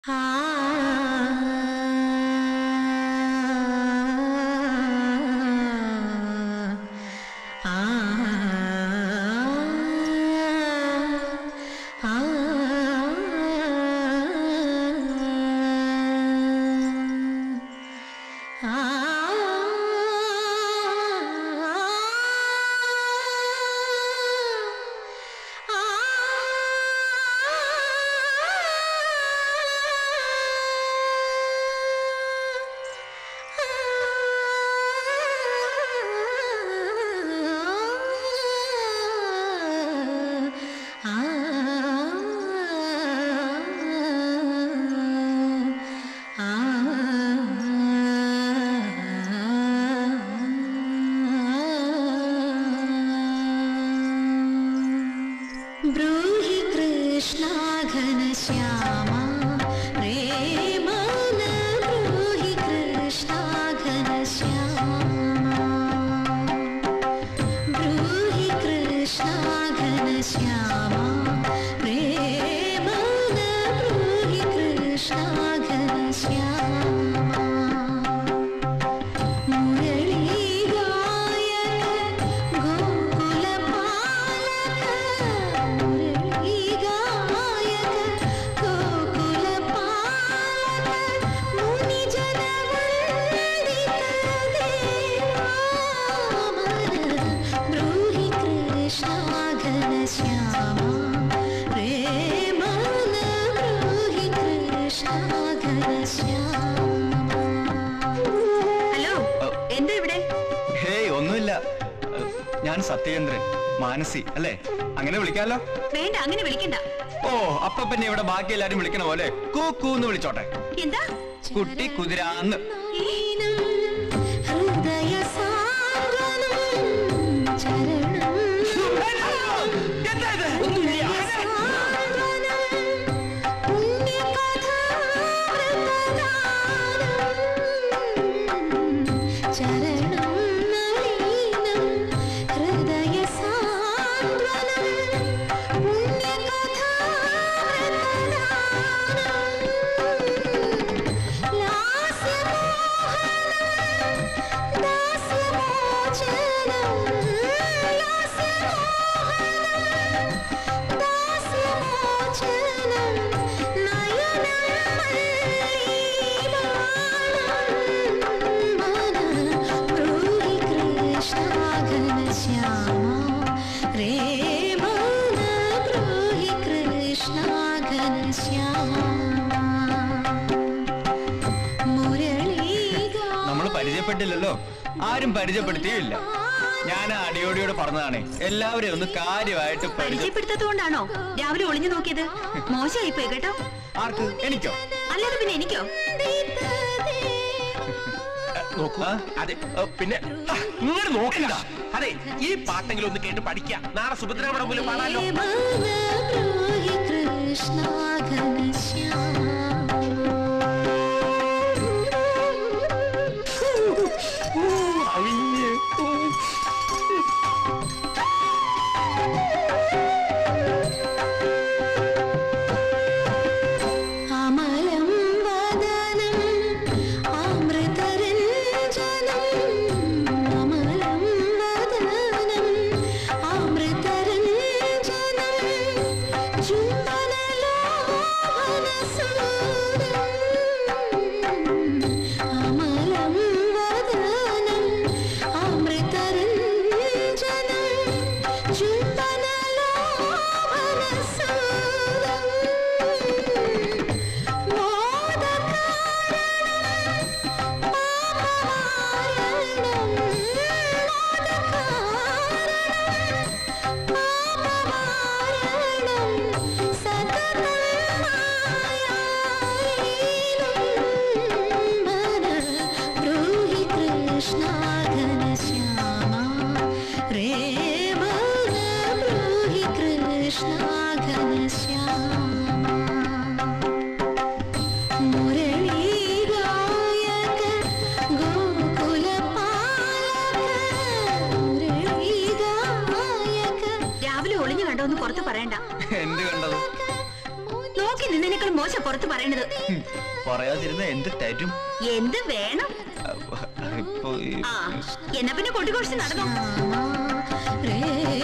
ब्रूहि कृष्णा घनश्यामा प्रेमान ब्रूहि कृष्णा घनश्यामा ब्रूहि कृष्णा घनश्यामा प्रेमान ब्रूहि कृष्णा घनश्यामा മുരളീഗായക ഗോകുലപാലക മുരളീഗായക ഗോകുലപാലക മുനിജനവന്ദിത ദേവാമന ബ്രൂഹി കൃഷ്ണ ഘനശ്യാമ പ്രേമന ബ്രൂഹി കൃഷ്ണ ഘനശ്യാമ ഹലോ എന്താ ഇവിടെ ഹേയ് ഒന്നുമില്ല ഏഹ്, ഞാൻ സത്യചന്ദ്രൻ മാനസി അല്ലേ അങ്ങനെ വിളിക്കാലോ വേണ്ട അങ്ങനെ വിളിക്കണ്ട ഓ അപ്പൊ പിന്നെ ഇവിടെ ബാക്കി എല്ലാരും വിളിക്കണ പോലെ കൂക്കൂന്ന് വിളിച്ചോട്ടെ എന്താ കുട്ടി കുതിരാന്ന് ഈനം ഹൃദയ സാന്ത്വനം ചരണം സാന്ത്വനം പുണ്യകഥാമൃതദാനം ചരണം നളീനം ഹൃദയ സാന്ത്വനം പുണ്യകഥാമൃതദാനം ലാസ്യമോഹനം ദാസ്യമോചനം ലാസ്യമോഹനം ദാസ്യമോചനം നയനം മല്ലീവാണം ബ്രൂഹി കൃഷ്ണ ഘനശ്യാമ രേമന ബ്രൂഹി കൃഷ്ണ ഘനശ്യാമ മുരളീഗാ നമ്മൾ പരിചയപ്പെട്ടില്ലല്ലോ ആരും പരിചയപ്പെടുത്തിയില്ല ഞാൻ ആ അടിയോടിയോട് പറഞ്ഞതാണേ എല്ലാവരെയും ഒന്ന് കാര്യമായിട്ട് പരിചയം പരിചയപ്പെടുത്തതുകൊണ്ടാണോ രാവിലെ ഒളിഞ്ഞു നോക്കിയത് മോശമായി പോയി കേട്ടോ ആർക്ക് എനിക്കോ അല്ലാതെ പിന്നെ എനിക്കോ നോക്കൂ ആ? അതെ ഏ, പിന്നെ ആ, ഇങ്ങനെ നോക്കണ്ട അതെ ഈ പാട്ടെങ്കിലും ഒന്ന് കേട്ട് പഠിക്കാം നാളെ സുഭദ്രയുടെ മുമ്പിൽ പാടാലോ ബ്രൂഹി കൃഷ്ണ ഘനശ്യാമ അവിഞ്ഞ് അമലം വദനം അമൃതരഞ്ജനം അമലം വദനം അമൃതരഞ്ജനം ചുംബനലോലം തമാശ പുറത്ത് പറയണത് ഹും, പറയാതിരുന്ന എന്ത് തരും എന്ത് വേണം ഇപ്പൊ ഈ- ആ എന്നാ പിന്നെ കൊട്ടിക്കൊഴിച്ച് നടന്നോ രേ